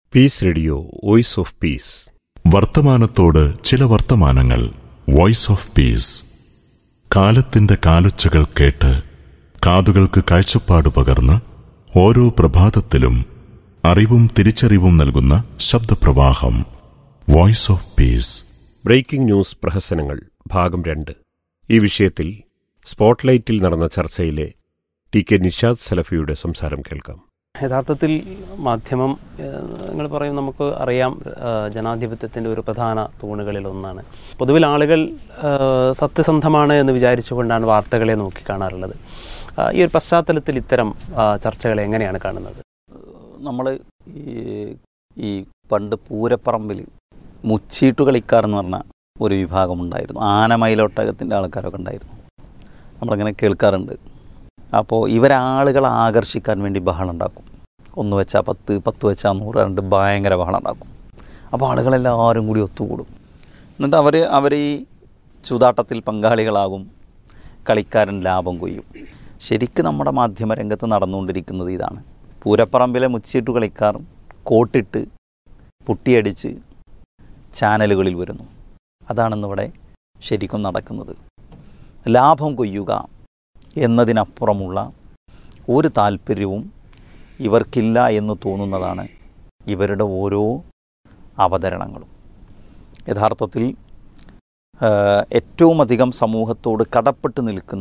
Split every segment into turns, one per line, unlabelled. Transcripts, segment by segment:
piece radio voice of peace
വർത്തമാനത്തോട് ചില വർത്തമാനങ്ങൾ വോയിസ് ഓഫ് പീസ് കാലത്തിന്റെ കാലൊച്ചകൾ കേട്ട് കാതുകൾക്ക് കാഴ്ചപ്പാട് പകർന്ന് ഓരോ പ്രഭാതത്തിലും അറിവും തിരിച്ചറിവും നൽകുന്ന ശബ്ദപ്രവാഹം voice of peace
breaking news പ്രഹസനങ്ങൾ ഭാഗം രണ്ട് ഈ വിഷയത്തിൽ സ്പോട്ട്ലൈറ്റിൽ നടന്ന ചർച്ചയിലെ ടി കെ നിഷാദ് സലഫിയുടെ സംസാരം കേൾക്കാം
യഥാർത്ഥത്തിൽ മാധ്യമം നിങ്ങൾ പറയും നമുക്ക് അറിയാം ഏഹ് ജനാധിപത്യത്തിൻ്റെ ഒരു പ്രധാന തൂണുകളിൽ ഒന്നാണ് പൊതുവിൽ ആളുകൾ ഏഹ് സത്യസന്ധമാണ് എന്ന് വിചാരിച്ചുകൊണ്ടാണ് വാർത്തകളെ നോക്കിക്കാണാറുള്ളത് ആഹ് ഈ ഒരു പശ്ചാത്തലത്തിൽ ഇത്തരം ആഹ് ചർച്ചകളെ എങ്ങനെയാണ് കാണുന്നത്
നമ്മൾ ഈ ഈ പണ്ട് പൂരപ്പറമ്പിൽ മുച്ചീട്ടു കളിക്കാർ എന്ന് പറഞ്ഞ ഒരു വിഭാഗമുണ്ടായിരുന്നു ആനമയിലൊട്ടകത്തിൻ്റെ ആൾക്കാരൊക്കെ ഉണ്ടായിരുന്നു നമ്മളങ്ങനെ കേൾക്കാറുണ്ട് അപ്പോൾ ഇവരാളുകളെ ആകർഷിക്കാൻ വേണ്ടി ബഹളം ഉണ്ടാക്കും ഒന്ന് വെച്ചാൽ പത്ത് പത്ത് വെച്ചാൽ നൂറ് രണ്ട് ഭയങ്കര ബഹളം ഉണ്ടാക്കും അപ്പോൾ ആളുകളെല്ലാവരും കൂടി ഒത്തുകൂടും എന്നിട്ട് അവർ അവർ ഈ ചൂതാട്ടത്തിൽ പങ്കാളികളാകും കളിക്കാരൻ ലാഭം കൊയ്യും ശരിക്കും നമ്മുടെ മാധ്യമ രംഗത്ത് നടന്നുകൊണ്ടിരിക്കുന്നത് ഇതാണ് പൂരപ്പറമ്പിലെ മുച്ചിട്ട് കളിക്കാർ കോട്ടിട്ട് പുട്ടിയടിച്ച് ചാനലുകളിൽ വരുന്നു അതാണെന്നിവിടെ ശരിക്കും നടക്കുന്നത് ലാഭം കൊയ്യുക എന്നതിനപ്പുറമുള്ള ഒരു താല്പര്യവും ഇവർക്കില്ല എന്ന് തോന്നുന്നതാണ് ഇവരുടെ ഓരോ അവതരണങ്ങളും യഥാർത്ഥത്തിൽ ആ, ഏറ്റവും അധികം സമൂഹത്തോട് കടപ്പെട്ട് നിൽക്കുന്ന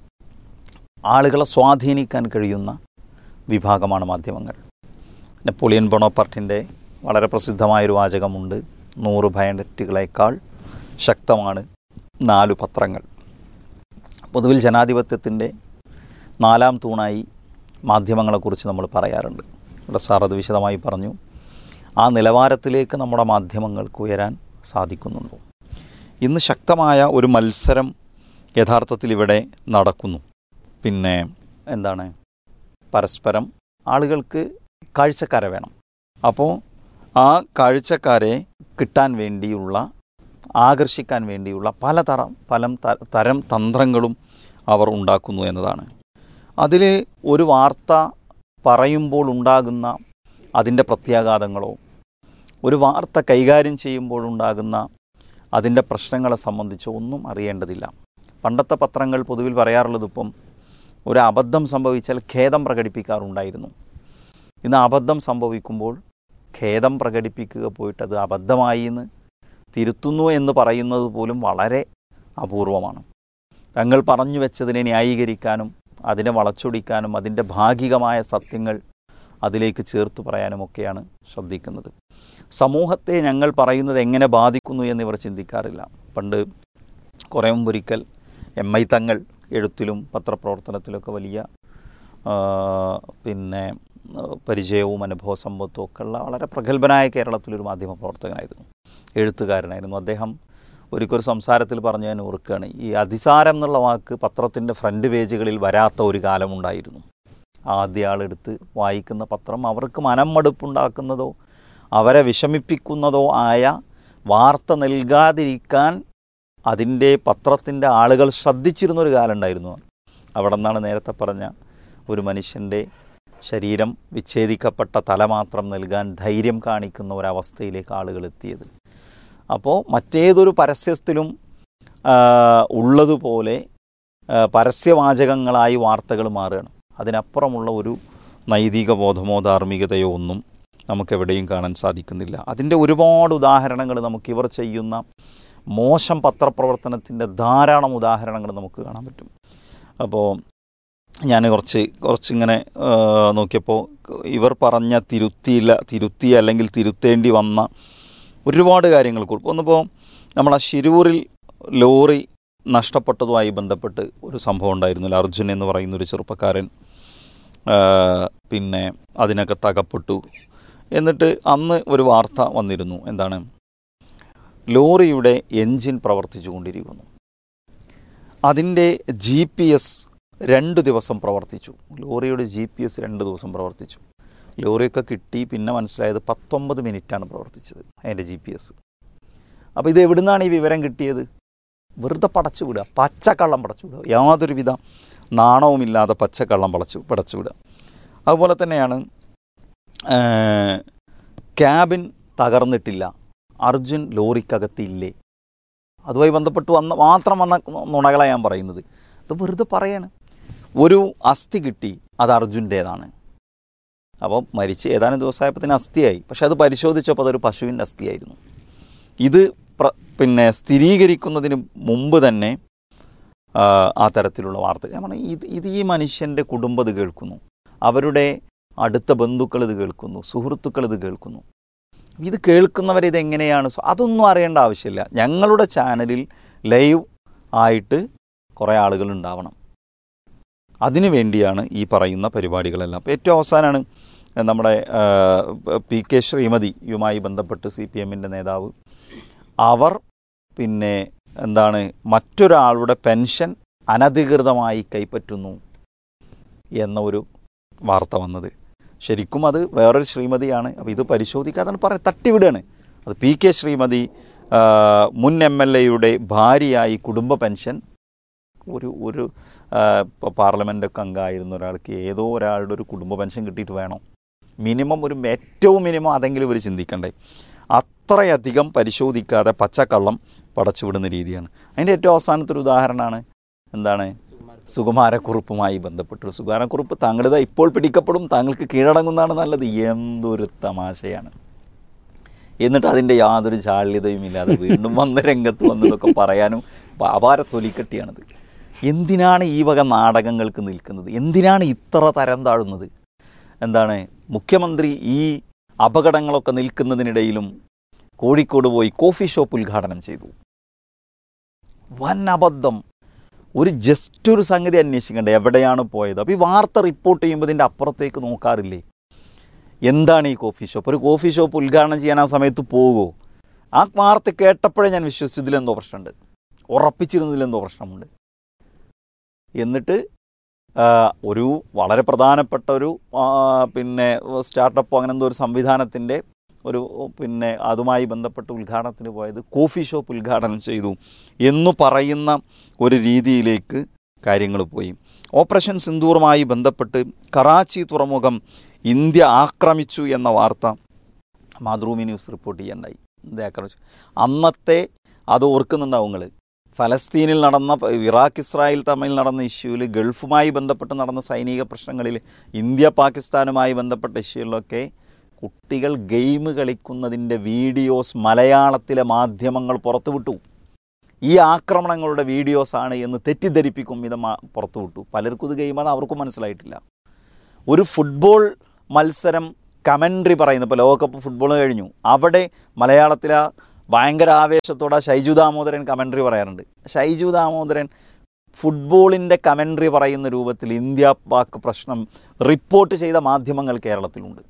ആളുകളെ സ്വാധീനിക്കാൻ കഴിയുന്ന വിഭാഗമാണ് മാധ്യമങ്ങൾ നെപ്പോളിയൻ ബൊണോപ്പാർട്ടിൻ്റെ വളരെ പ്രസിദ്ധമായൊരു വാചകമുണ്ട് നൂറ് ഭയനറ്റുകളേക്കാൾ ശക്തമാണ് നാലു പത്രങ്ങൾ പൊതുവിൽ ജനാധിപത്യത്തിൻ്റെ നാലാം തൂണായി മാധ്യമങ്ങളെക്കുറിച്ച് നമ്മൾ പറയാറുണ്ട് ഇവിടെ സാർ അത് വിശദമായി പറഞ്ഞു ആ നിലവാരത്തിലേക്ക് നമ്മുടെ മാധ്യമങ്ങൾക്ക് ഉയരാൻ സാധിക്കുന്നുണ്ടോ ഇന്ന് ശക്തമായ ഒരു മത്സരം യഥാർത്ഥത്തിൽ ഇവിടെ നടക്കുന്നു പിന്നെ എന്താണ് പരസ്പരം ആളുകൾക്ക് കാഴ്ചക്കാരെ വേണം അപ്പോൾ ആ കാഴ്ചക്കാരെ കിട്ടാൻ വേണ്ടിയുള്ള ആകർഷിക്കാൻ വേണ്ടിയുള്ള പലതരം പല ത- തരം തന്ത്രങ്ങളും അവർ ഉണ്ടാക്കുന്നു എന്നതാണ് അതിൽ ഒരു വാർത്ത പറയുമ്പോൾ ഉണ്ടാകുന്ന അതിൻ്റെ പ്രത്യാഘാതങ്ങളോ ഒരു വാർത്ത കൈകാര്യം ചെയ്യുമ്പോൾ ഉണ്ടാകുന്ന അതിൻ്റെ പ്രശ്നങ്ങളെ സംബന്ധിച്ചോ ഒന്നും അറിയേണ്ടതില്ല പണ്ടത്തെ പത്രങ്ങൾ പൊതുവിൽ പറയാറുള്ളത് ഇപ്പം ഒരു അബദ്ധം സംഭവിച്ചാൽ ഖേദം പ്രകടിപ്പിക്കാറുണ്ടായിരുന്നു ഇന്ന് അബദ്ധം സംഭവിക്കുമ്പോൾ ഖേദം പ്രകടിപ്പിക്കുക പോയിട്ട് അത് അബദ്ധമായി എന്ന് തിരുത്തുന്നു എന്ന് പറയുന്നത് പോലും വളരെ അപൂർവമാണ് തങ്ങൾ പറഞ്ഞു വെച്ചതിനെ ന്യായീകരിക്കാനും അതിനെ വളച്ചൊടിക്കാനും അതിൻ്റെ ഭാഗികമായ സത്യങ്ങൾ അതിലേക്ക് ചേർത്ത് പറയാനുമൊക്കെയാണ് ശ്രദ്ധിക്കുന്നത് സമൂഹത്തെ ഞങ്ങൾ പറയുന്നത് എങ്ങനെ ബാധിക്കുന്നു എന്ന് ഇവർ ചിന്തിക്കാറില്ല പണ്ട് കുറേ മുമ്പൊരിക്കൽ എം ഐ തങ്ങൾ എഴുത്തിലും പത്രപ്രവർത്തനത്തിലൊക്കെ വലിയ ആ, പിന്നെ ആ, പരിചയവും അനുഭവ സമ്പത്തും ഒക്കെ ഉള്ള വളരെ പ്രഗത്ഭനായ കേരളത്തിലൊരു മാധ്യമ പ്രവർത്തകനായിരുന്നു എഴുത്തുകാരനായിരുന്നു അദ്ദേഹം ഒരിക്കൽ സംസാരത്തിൽ പറഞ്ഞു ഞാൻ ഓർക്കുകയാണ് ഈ അതിസാരം എന്നുള്ള വാക്ക് പത്രത്തിൻ്റെ ഫ്രണ്ട് പേജുകളിൽ വരാത്ത ഒരു കാലമുണ്ടായിരുന്നു ആദ്യ ആളെടുത്ത് വായിക്കുന്ന പത്രം അവർക്ക് മനം മടുപ്പുണ്ടാക്കുന്നതോ അവരെ വിഷമിപ്പിക്കുന്നതോ ആയ വാർത്ത നൽകാതിരിക്കാൻ അതിൻ്റെ പത്രത്തിൻ്റെ ആളുകൾ ശ്രദ്ധിച്ചിരുന്നൊരു കാലം ഉണ്ടായിരുന്നു അവിടെ നിന്നാണ് നേരത്തെ പറഞ്ഞ ഒരു മനുഷ്യൻ്റെ ശരീരം വിച്ഛേദിക്കപ്പെട്ട തല മാത്രം നൽകാൻ ധൈര്യം കാണിക്കുന്ന ഒരവസ്ഥയിലേക്ക് ആളുകൾ എത്തിയത് അപ്പോൾ മറ്റേതൊരു പരസ്യത്തിലും ആ, ഉള്ളതുപോലെ ആ, പരസ്യവാചകങ്ങളായി വാർത്തകൾ മാറുകയാണ് അതിനപ്പുറമുള്ള ഒരു നൈതിക ബോധമോ ധാർമ്മികതയോ ഒന്നും നമുക്കെവിടെയും കാണാൻ സാധിക്കുന്നില്ല അതിൻ്റെ ഒരുപാട് ഉദാഹരണങ്ങൾ നമുക്ക് ഇവർ ചെയ്യുന്ന മോശം പത്രപ്രവർത്തനത്തിൻ്റെ ധാരാളം ഉദാഹരണങ്ങൾ നമുക്ക് കാണാൻ പറ്റും അപ്പോൾ ഞാൻ കുറച്ച് കുറച്ചിങ്ങനെ ആ, നോക്കിയപ്പോൾ ഇവർ പറഞ്ഞ തിരുത്തിയില്ല തിരുത്തി അല്ലെങ്കിൽ തിരുത്തേണ്ടി വന്ന ഒരുപാട് കാര്യങ്ങൾ കുറിപ്പ് ഒന്നിപ്പോൾ നമ്മളെ ശിരൂരിൽ ലോറി നഷ്ടപ്പെട്ടതുമായി ബന്ധപ്പെട്ട് ഒരു സംഭവം ഉണ്ടായിരുന്നില്ല അർജുൻ എന്ന് പറയുന്ന ഒരു ചെറുപ്പക്കാരൻ ആ, പിന്നെ അതിനൊക്കെ തകപ്പെട്ടു എന്നിട്ട് അന്ന് ഒരു വാർത്ത വന്നിരുന്നു എന്താണ് ലോറിയുടെ എൻജിൻ പ്രവർത്തിച്ചു കൊണ്ടിരിക്കുന്നു അതിൻ്റെ ജി പി എസ് രണ്ട് ദിവസം പ്രവർത്തിച്ചു ലോറിയുടെ ജി പി എസ് രണ്ട് ദിവസം പ്രവർത്തിച്ചു ലോറിയൊക്കെ കിട്ടി പിന്നെ മനസ്സിലായത് പത്തൊമ്പത് മിനിറ്റാണ് പ്രവർത്തിച്ചത് അതിൻ്റെ ജി പി എസ് അപ്പോൾ ഇത് എവിടുന്നാണ് ഈ വിവരം കിട്ടിയത് വെറുതെ പടച്ചു വിടുക പച്ചക്കള്ളം പടച്ചു വിടുക യാതൊരുവിധ നാണവുമില്ലാതെ പച്ചക്കള്ളം പടച്ചു പടച്ചു വിടുക അതുപോലെ തന്നെയാണ് ക്യാബിൻ തകർന്നിട്ടില്ല അർജുൻ ലോറിക്കകത്തില്ലേ അതുമായി ബന്ധപ്പെട്ട് വന്ന മാത്രം വന്ന നുണകളെ ഞാൻ പറയുന്നത് അത് വെറുതെ പറയാണ് ഒരു അസ്ഥി കിട്ടി അത് അർജുൻ്റേതാണ് അപ്പം മരിച്ച് ഏതാനും ദിവസമായപ്പോൾ തന്നെ അസ്ഥിയായി പക്ഷെ അത് പരിശോധിച്ചപ്പോൾ അതൊരു പശുവിൻ്റെ അസ്ഥിയായിരുന്നു ഇത് പ്ര പിന്നെ സ്ഥിരീകരിക്കുന്നതിന് മുമ്പ് തന്നെ ആ, ആ തരത്തിലുള്ള വാർത്ത ഞാൻ പറഞ്ഞു ഇത് ഇത് ഈ മനുഷ്യൻ്റെ കുടുംബം ഇത് കേൾക്കുന്നു അവരുടെ അടുത്ത ബന്ധുക്കൾ ഇത് കേൾക്കുന്നു സുഹൃത്തുക്കൾ ഇത് കേൾക്കുന്നു ഇത് കേൾക്കുന്നവർ ഇതെങ്ങനെയാണ് സ്വ- അതൊന്നും അറിയേണ്ട ആവശ്യമില്ല ഞങ്ങളുടെ ചാനലിൽ ലൈവ് ആയിട്ട് കുറേ ആളുകൾ ഉണ്ടാവണം അതിനു വേണ്ടിയാണ് ഈ പറയുന്ന പരിപാടികളെല്ലാം അപ്പോൾ ഏറ്റവും അവസാനമാണ് നമ്മുടെ ആ, പി കെ ശ്രീമതിയുമായി ബന്ധപ്പെട്ട് സി പി എമ്മിൻ്റെ നേതാവ് അവർ പിന്നെ എന്താണ് മറ്റൊരാളുടെ പെൻഷൻ അനധികൃതമായി കൈപ്പറ്റുന്നു എന്ന ഒരു വാർത്ത വന്നത് ശരിക്കും അത് വേറൊരു ശ്രീമതിയാണ് അപ്പോൾ ഇത് പരിശോധിക്കാതാണ് പറ തട്ടിവിടുകയാണ് അത് പി കെ ശ്രീമതി ആ, മുൻ എം എൽ എയുടെ ഭാര്യയായി കുടുംബ പെൻഷൻ ഒരു ഒരു ആ, ഇപ്പോൾ പാർലമെൻ്റൊക്കെ അംഗമായിരുന്ന ഒരാൾക്ക് ഏതോ ഒരാളുടെ ഒരു കുടുംബ പെൻഷൻ കിട്ടിയിട്ട് വേണം മിനിമം ഒരു ഏറ്റവും മിനിമം അതെങ്കിലും ഇവർ ചിന്തിക്കണ്ടേ അത്രയധികം പരിശോധിക്കാതെ പച്ചക്കള്ളം പടച്ചുവിടുന്ന രീതിയാണ് അതിൻ്റെ ഏറ്റവും അവസാനത്തെ ഒരു ഉദാഹരണമാണ് എന്താണ് സുകുമാരക്കുറുപ്പുമായി ബന്ധപ്പെട്ടൊരു സുകുമാരക്കുറുപ്പ് താങ്കളുടെ ഇപ്പോൾ പിടിക്കപ്പെടും താങ്കൾക്ക് കീഴടങ്ങുന്നതാണ് നല്ലത് എന്തൊരു തമാശയാണ് എന്നിട്ട് അതിൻ്റെ യാതൊരു ജാള്യതയും ഇല്ലാതെ വീണ്ടും വന്ന് രംഗത്ത് വന്നതൊക്കെ പറയാനും അപാര തൊലിക്കട്ടിയാണത് എന്തിനാണ് ഈ വക നാടകങ്ങൾക്ക് നിൽക്കുന്നത് എന്തിനാണ് ഇത്ര തരം താഴുന്നത് എന്താണ് മുഖ്യമന്ത്രി ഈ അപകടങ്ങളൊക്കെ നിൽക്കുന്നതിനിടയിലും കോഴിക്കോട് പോയി കോഫി ഷോപ്പ് ഉദ്ഘാടനം ചെയ്തു വൻ അബദ്ധം ഒരു ജസ്റ്റ് ഒരു സംഗതി അന്വേഷിക്കണ്ടേ എവിടെയാണ് പോയത് അപ്പോൾ ഈ വാർത്ത റിപ്പോർട്ട് ചെയ്യുമ്പോൾ ഇതിൻ്റെ അപ്പുറത്തേക്ക് നോക്കാറില്ലേ എന്താണ് ഈ കോഫി ഷോപ്പ് ഒരു കോഫി ഷോപ്പ് ഉദ്ഘാടനം ചെയ്യാൻ ആ സമയത്ത് പോകുമോ ആ വാർത്ത കേട്ടപ്പോഴേ ഞാൻ വിശ്വസിച്ചു ഇതിലെന്തോ പ്രശ്നമുണ്ട് ഉറപ്പിച്ചിരുന്നതിലെന്തോ പ്രശ്നമുണ്ട് എന്നിട്ട് ആ, ഒരു വളരെ പ്രധാനപ്പെട്ട ഒരു ആ, പിന്നെ സ്റ്റാർട്ടപ്പോ അങ്ങനെ എന്തോ ഒരു സംവിധാനത്തിൻ്റെ ഒരു പിന്നെ അതുമായി ബന്ധപ്പെട്ട് ഉദ്ഘാടനത്തിന് പോയത് കോഫി ഷോപ്പ് ഉദ്ഘാടനം ചെയ്തു എന്നു പറയുന്ന ഒരു രീതിയിലേക്ക് കാര്യങ്ങൾ പോയി ഓപ്പറേഷൻ സിന്ദൂറുമായി ബന്ധപ്പെട്ട് കറാച്ചി തുറമുഖം ഇന്ത്യ ആക്രമിച്ചു എന്ന വാർത്ത മാതൃഭൂമി ന്യൂസ് റിപ്പോർട്ട് ചെയ്യണ്ടായി ഇന്ത്യ ആക്രമിച്ചു അന്നത്തെ അത് ഓർക്കുന്നുണ്ടാവും നിങ്ങൾ ഫലസ്തീനിൽ നടന്ന ഇറാഖ് ഇസ്രായേൽ തമ്മിൽ നടന്ന ഇഷ്യൂവിൽ ഗൾഫുമായി ബന്ധപ്പെട്ട് നടന്ന സൈനിക പ്രശ്നങ്ങളിൽ ഇന്ത്യ പാകിസ്ഥാനുമായി ബന്ധപ്പെട്ട ഇഷ്യൂകളിലൊക്കെ കുട്ടികൾ ഗെയിം കളിക്കുന്നതിൻ്റെ വീഡിയോസ് മലയാളത്തിലെ മാധ്യമങ്ങൾ പുറത്തുവിട്ടു ഈ ആക്രമണങ്ങളുടെ വീഡിയോസാണ് എന്ന് തെറ്റിദ്ധരിപ്പിക്കും വിധം ആ- പുറത്തുവിട്ടു പലർക്കും ഇത് ഗെയിമാണ് അവർക്കും മനസ്സിലായിട്ടില്ല ഒരു ഫുട്ബോൾ മത്സരം കമൻട്രി പറയുന്നു ഇപ്പോൾ ലോകകപ്പ് ഫുട്ബോൾ കഴിഞ്ഞു അവിടെ മലയാളത്തിലെ ഭയങ്കര ആവേശത്തോടെ ഷൈജു ദാമോദരൻ കമൻട്രി പറയാറുണ്ട് ഷൈജു ദാമോദരൻ ഫുട്ബോളിൻ്റെ കമൻട്രി പറയുന്ന രൂപത്തിൽ ഇന്ത്യ പാക് പ്രശ്നം റിപ്പോർട്ട് ചെയ്ത മാധ്യമങ്ങൾ കേരളത്തിലുണ്ട്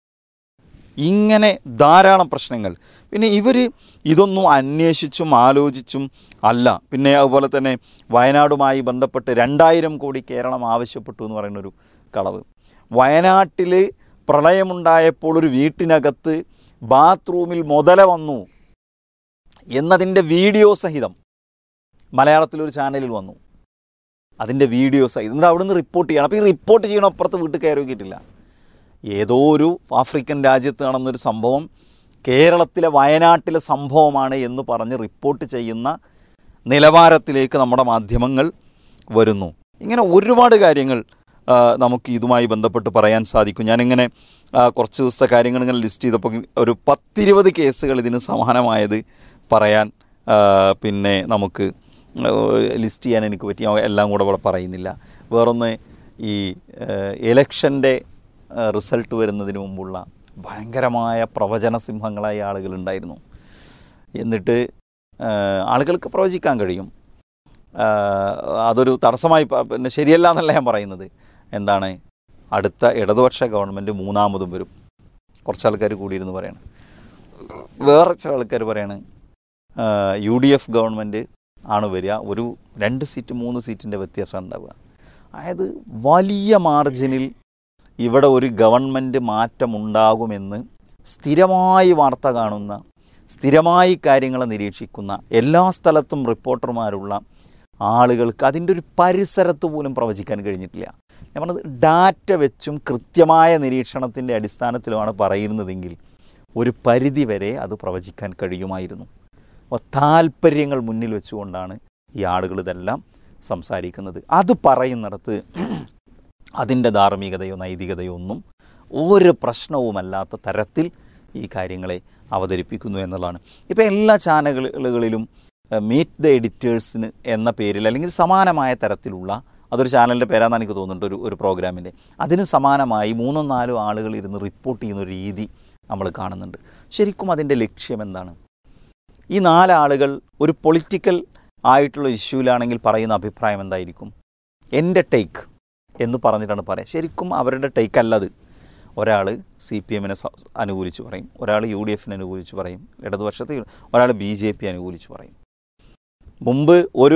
ഇങ്ങനെ ധാരാളം പ്രശ്നങ്ങൾ പിന്നെ ഇവർ ഇതൊന്നും അന്വേഷിച്ചും ആലോചിച്ചും അല്ല പിന്നെ അതുപോലെ തന്നെ വയനാടുമായി ബന്ധപ്പെട്ട് രണ്ടായിരം കോടി കേരളം ആവശ്യപ്പെട്ടു എന്ന് പറയുന്നൊരു കളവ് വയനാട്ടിൽ പ്രളയമുണ്ടായപ്പോൾ ഒരു വീട്ടിനകത്ത് ബാത്റൂമിൽ മുതല വന്നു എന്നതിൻ്റെ വീഡിയോ സഹിതം മലയാളത്തിലൊരു ചാനലിൽ വന്നു അതിൻ്റെ വീഡിയോ സഹിതം എന്നിട്ട് അവിടുന്ന് റിപ്പോർട്ട് ചെയ്യണം അപ്പോൾ ഈ റിപ്പോർട്ട് ചെയ്യണം അപ്പുറത്ത് വീട്ടിൽ കയറി നോക്കിയിട്ടില്ല ഏതോ ഒരു ആഫ്രിക്കൻ രാജ്യത്ത് നടന്നൊരു സംഭവം കേരളത്തിലെ വയനാട്ടിലെ സംഭവമാണ് എന്ന് പറഞ്ഞ് റിപ്പോർട്ട് ചെയ്യുന്ന നിലവാരത്തിലേക്ക് നമ്മുടെ മാധ്യമങ്ങൾ വരുന്നു ഇങ്ങനെ ഒരുപാട് കാര്യങ്ങൾ ആ, നമുക്ക് ഇതുമായി ബന്ധപ്പെട്ട് പറയാൻ സാധിക്കും ഞാനിങ്ങനെ ആ, കുറച്ച് ദിവസത്തെ കാര്യങ്ങൾ ഇങ്ങനെ ലിസ്റ്റ് ചെയ്തപ്പോൾ ഒരു പത്തിരുപത് കേസുകൾ ഇതിന് സമാനമായത് പറയാൻ ആ, പിന്നെ നമുക്ക് ലിസ്റ്റ് ചെയ്യാൻ എനിക്ക് പറ്റി ഞാൻ എല്ലാം കൂടെ ഇവിടെ പറയുന്നില്ല വേറൊന്ന് ഈ ഇലക്ഷൻ്റെ റിസൾട്ട് വരുന്നതിന് മുമ്പുള്ള ഭയങ്കരമായ പ്രവചന സിംഹങ്ങളായ ആളുകളുണ്ടായിരുന്നു എന്നിട്ട് ആ, ആളുകൾക്ക് പ്രവചിക്കാൻ കഴിയും ആ, അതൊരു തടസ്സമായി പ- പിന്നെ ശരിയല്ല എന്നല്ല ഞാൻ പറയുന്നത് എന്താണ് അടുത്ത ഇടതുപക്ഷ ഗവൺമെൻറ് മൂന്നാമതും വരും കുറച്ച് ആൾക്കാർ കൂടിയിരുന്ന് പറയാണ് വേറെ ചില ആൾക്കാർ പറയാണ് യു ഡി എഫ് ഗവൺമെൻറ് ആണ് വരിക ഒരു രണ്ട് സീറ്റ് മൂന്ന് സീറ്റിൻ്റെ വ്യത്യാസം ഉണ്ടാവുക അതായത് വലിയ മാർജിനിൽ ഇവിടെ ഒരു ഗവൺമെൻറ് മാറ്റമുണ്ടാകുമെന്ന് സ്ഥിരമായി വാർത്ത കാണുന്ന സ്ഥിരമായി കാര്യങ്ങളെ നിരീക്ഷിക്കുന്ന എല്ലാ സ്ഥലത്തും റിപ്പോർട്ടർമാരുള്ള ആളുകൾക്ക് അതിൻ്റെ ഒരു പരിസരത്ത് പോലും പ്രവചിക്കാൻ കഴിഞ്ഞിട്ടില്ല ഞാൻ പറഞ്ഞത് ഡാറ്റ വെച്ചും കൃത്യമായ നിരീക്ഷണത്തിൻ്റെ അടിസ്ഥാനത്തിലുമാണ് പറയുന്നതെങ്കിൽ ഒരു പരിധി വരെ അത് പ്രവചിക്കാൻ കഴിയുമായിരുന്നു അപ്പോൾ താല്പര്യങ്ങൾ മുന്നിൽ വെച്ചുകൊണ്ടാണ് ഈ ആളുകൾ ഇതെല്ലാം സംസാരിക്കുന്നത് അത് പറയുന്നിടത്ത് അതിൻ്റെ ധാർമ്മികതയോ നൈതികതയോ ഒന്നും ഒരു പ്രശ്നവുമല്ലാത്ത തരത്തിൽ ഈ കാര്യങ്ങളെ അവതരിപ്പിക്കുന്നു എന്നുള്ളതാണ് ഇപ്പോൾ എല്ലാ ചാനലുകളിലും മീറ്റ് ദ എഡിറ്റേഴ്സിന് എന്ന പേരിൽ അല്ലെങ്കിൽ സമാനമായ തരത്തിലുള്ള അതൊരു ചാനലിൻ്റെ പേരാണെന്ന് എനിക്ക് തോന്നുന്നുണ്ട് ഒരു ഒരു പ്രോഗ്രാമിൻ്റെ അതിന് സമാനമായി മൂന്നോ നാലോ ആളുകൾ ഇരുന്ന് റിപ്പോർട്ട് ചെയ്യുന്ന ഒരു രീതി നമ്മൾ കാണുന്നുണ്ട് ശരിക്കും അതിൻ്റെ ലക്ഷ്യം എന്താണ് ഈ നാലാളുകൾ ഒരു പൊളിറ്റിക്കൽ ആയിട്ടുള്ള ഇഷ്യൂലാണെങ്കിൽ പറയുന്ന അഭിപ്രായം എന്തായിരിക്കും എൻ്റെ ടേക്ക് എന്ന് പറഞ്ഞിട്ടാണ് പറയുക ശരിക്കും അവരുടെ ടേക്ക് അല്ലത് ഒരാൾ സി പി എമ്മിനെ അനുകൂലിച്ച് പറയും ഒരാൾ യു ഡി എഫിനെ അനുകൂലിച്ച് പറയും ഇടതുപക്ഷത്തെ ഒരാൾ ബി ജെ പി അനുകൂലിച്ച് പറയും മുമ്പ് ഒരു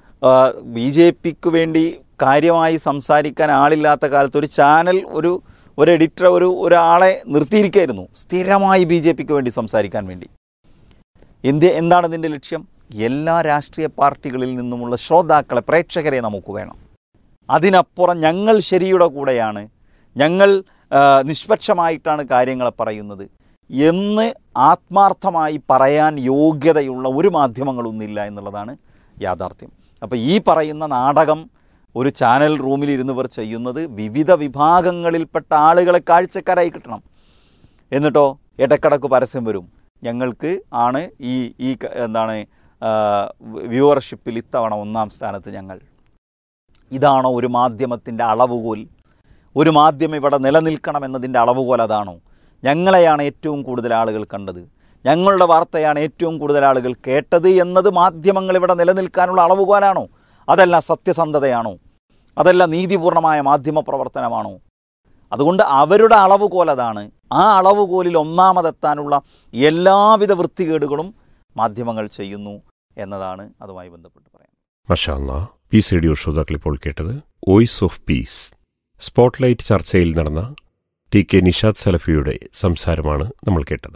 ബി ജെ പിക്ക് വേണ്ടി കാര്യമായി സംസാരിക്കാൻ ആളില്ലാത്ത കാലത്ത് ഒരു ചാനൽ ഒരു ഒരു എഡിറ്റർ ഒരു ഒരാളെ നിർത്തിയിരിക്കുകയായിരുന്നു സ്ഥിരമായി ബി ജെ പിക്ക് വേണ്ടി സംസാരിക്കാൻ വേണ്ടി എന്ത് എന്താണ് ഇതിൻ്റെ ലക്ഷ്യം എല്ലാ രാഷ്ട്രീയ പാർട്ടികളിൽ നിന്നുമുള്ള ശ്രോതാക്കളെ പ്രേക്ഷകരെ നമുക്ക് വേണം അതിനപ്പുറം ഞങ്ങൾ ശരിയുടെ കൂടെയാണ് ഞങ്ങൾ നിഷ്പക്ഷമായിട്ടാണ് കാര്യങ്ങളെ പറയുന്നത് എന്ന് ആത്മാർത്ഥമായി പറയാൻ യോഗ്യതയുള്ള ഒരു മാധ്യമങ്ങളൊന്നുമില്ല എന്നുള്ളതാണ് യാഥാർത്ഥ്യം അപ്പോൾ ഈ പറയുന്ന നാടകം ഒരു ചാനൽ റൂമിൽ ഇരുന്നവർ ചെയ്യുന്നത് വിവിധ വിഭാഗങ്ങളിൽപ്പെട്ട ആളുകളെ കാഴ്ചക്കാരായി കിട്ടണം എന്നിട്ടോ ഇടക്കിടക്ക് പരസ്യം വരും ഞങ്ങൾക്ക് ആണ് ഈ ഈ എന്താണ് വ്യൂവർഷിപ്പിൽ ഇത്തവണ ഒന്നാം സ്ഥാനത്ത് ഞങ്ങൾ ഇതാണോ ഒരു മാധ്യമത്തിൻ്റെ അളവുകോൽ ഒരു മാധ്യമം ഇവിടെ നിലനിൽക്കണം എന്നതിൻ്റെ അളവുകോൽ അതാണോ ഞങ്ങളെയാണ് ഏറ്റവും കൂടുതൽ ആളുകൾ കണ്ടത് ഞങ്ങളുടെ വാർത്തയാണ് ഏറ്റവും കൂടുതൽ ആളുകൾ കേട്ടത് എന്നത് മാധ്യമങ്ങൾ ഇവിടെ നിലനിൽക്കാനുള്ള അളവുകോലാണോ അതല്ല സത്യസന്ധതയാണോ അതല്ല നീതിപൂർണമായ മാധ്യമ പ്രവർത്തനമാണോ അതുകൊണ്ട് അവരുടെ അളവുകോൽ അതാണ് ആ അളവുകോലിൽ ഒന്നാമതെത്താനുള്ള എല്ലാവിധ വൃത്തികേടുകളും മാധ്യമങ്ങൾ ചെയ്യുന്നു എന്നതാണ് അതുമായി ബന്ധപ്പെട്ട് പറയാൻ
മഷാല്ല പീസ് റേഡിയോ ശ്രോതാക്കൾ ഇപ്പോൾ കേട്ടത് വോയിസ് ഓഫ് പീസ് സ്പോട്ട്ലൈറ്റ് ചർച്ചയിൽ നടന്ന ടി കെ നിഷാദ് സലഫിയുടെ സംസാരമാണ് നമ്മൾ കേട്ടത്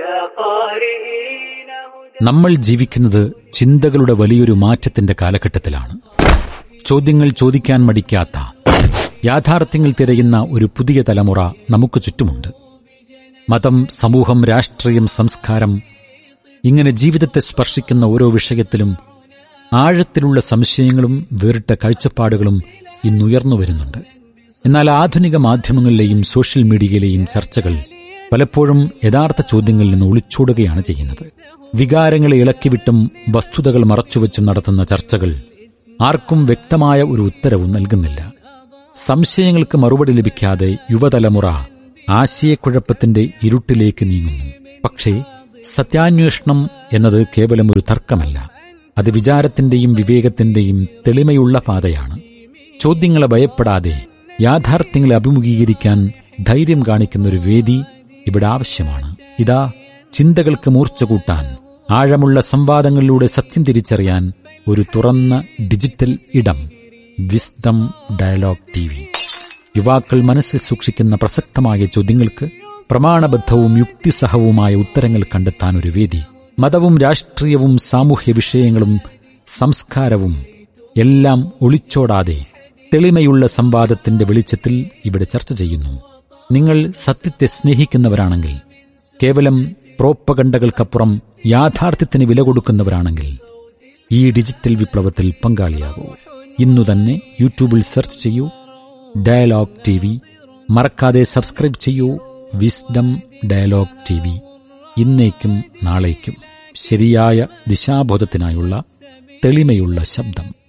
നമ്മൾ ജീവിക്കുന്നത് ചിന്തകളുടെ വലിയൊരു മാറ്റത്തിന്റെ കാലഘട്ടത്തിലാണ് ചോദ്യങ്ങൾ ചോദിക്കാൻ മടിക്കാത്ത യാഥാർത്ഥ്യങ്ങൾ തിരയുന്ന ഒരു പുതിയ തലമുറ നമുക്ക് ചുറ്റുമുണ്ട് മതം സമൂഹം രാഷ്ട്രീയം സംസ്കാരം ഇങ്ങനെ ജീവിതത്തെ സ്പർശിക്കുന്ന ഓരോ വിഷയത്തിലും ആഴത്തിലുള്ള സംശയങ്ങളും വേറിട്ട കാഴ്ചപ്പാടുകളും ഇന്നുയർന്നു വരുന്നുണ്ട് എന്നാൽ ആധുനിക മാധ്യമങ്ങളിലെയും സോഷ്യൽ മീഡിയയിലെയും ചർച്ചകൾ പലപ്പോഴും യഥാർത്ഥ ചോദ്യങ്ങളിൽ നിന്ന് ഒളിച്ചോടുകയാണ് ചെയ്യുന്നത് വികാരങ്ങളെ ഇളക്കിവിട്ടും വസ്തുതകൾ മറച്ചുവെച്ചും നടത്തുന്ന ചർച്ചകൾ ആർക്കും വ്യക്തമായ ഒരു ഉത്തരവും നൽകുന്നില്ല സംശയങ്ങൾക്ക് മറുപടി ലഭിക്കാതെ യുവതലമുറ ആശയക്കുഴപ്പത്തിന്റെ ഇരുട്ടിലേക്ക് നീങ്ങുന്നു പക്ഷേ സത്യാന്വേഷണം എന്നത് കേവലം ഒരു തർക്കമല്ല അത് വിചാരത്തിന്റെയും വിവേകത്തിന്റെയും തെളിമയുള്ള പാതയാണ് ചോദ്യങ്ങളെ ഭയപ്പെടാതെ യാഥാർത്ഥ്യങ്ങളെ അഭിമുഖീകരിക്കാൻ ധൈര്യം കാണിക്കുന്ന ഒരു വേദി ഇവിടെ ആവശ്യമാണ് ഇതാ ചിന്തകൾക്ക് മൂർച്ച കൂട്ടാൻ ആഴമുള്ള സംവാദങ്ങളിലൂടെ സത്യം തിരിച്ചറിയാൻ ഒരു തുറന്ന ഡിജിറ്റൽ ഇടം വിസ്ഡം ഡയലോഗ് ടി വി യുവാക്കൾ മനസ്സിൽ സൂക്ഷിക്കുന്ന പ്രസക്തമായ ചോദ്യങ്ങൾക്ക് പ്രമാണബദ്ധവും യുക്തിസഹവുമായ ഉത്തരങ്ങൾ കണ്ടെത്താൻ ഒരു വേദി മതവും രാഷ്ട്രീയവും സാമൂഹ്യ വിഷയങ്ങളും സംസ്കാരവും എല്ലാം ഒളിച്ചോടാതെ തെളിമയുള്ള സംവാദത്തിന്റെ വെളിച്ചത്തിൽ ഇവിടെ ചർച്ച ചെയ്യുന്നു നിങ്ങൾ സത്യത്തെ സ്നേഹിക്കുന്നവരാണെങ്കിൽ കേവലം പ്രോപ്പകണ്ടകൾക്കപ്പുറം യാഥാർത്ഥ്യത്തിന് വില കൊടുക്കുന്നവരാണെങ്കിൽ ഈ ഡിജിറ്റൽ വിപ്ലവത്തിൽ പങ്കാളിയാകൂ ഇന്നു തന്നെ യൂട്യൂബിൽ സെർച്ച് ചെയ്യൂ ഡയലോഗ് ടി വി മറക്കാതെ സബ്സ്ക്രൈബ് ചെയ്യൂ വിസ്ഡം ഡയലോഗ് ടി വി ഇന്നേക്കും നാളേക്കും ശരിയായ ദിശാബോധത്തിനായുള്ള തെളിമയുള്ള ശബ്ദം